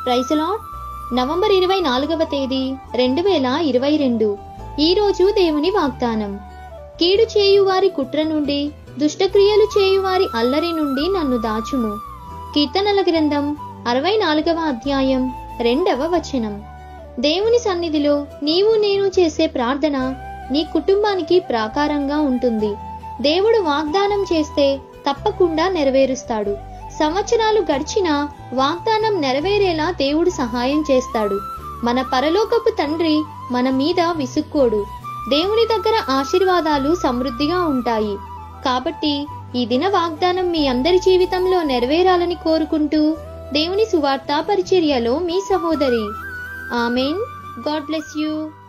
ప్రైసలాడ్ November ఇరవై నాలుగవ తేదీ రెండు వేల ఇరవై రెండు ఈరోజు దేవుని వాగ్దానం కీడు చేయువారి కుట్ర నుండి దుష్టక్రియలు చేయువారి అల్లరి నుండి నన్ను దాచుము కీర్తనల గ్రంథం అరవై నాలుగవ అధ్యాయం రెండవ వచనం దేవుని సన్నిధిలో నీవు నేను చేసే ప్రార్థన నీ కుటుంబానికి ప్రాకారంగా ఉంటుంది దేవుడు వాగ్దానం చేస్తే తప్పకుండా నెరవేరుస్తాడు సంవత్సరాలు గడిచినా వాగ్దానం నెరవేరేలా దేవుడు సహాయం చేస్తాడు మన పరలోకపు తండ్రి మన మీద విసుక్కోడు దేవుని దగ్గర ఆశీర్వాదాలు సమృద్ధిగా ఉంటాయి కాబట్టి ఈ దిన వాగ్దానం మీ అందరి జీవితంలో నెరవేరాలని కోరుకుంటూ దేవుని సువార్త పరిచర్యలో మీ సహోదరి ఆమెన్ గాడ్ బ్లెస్ యూ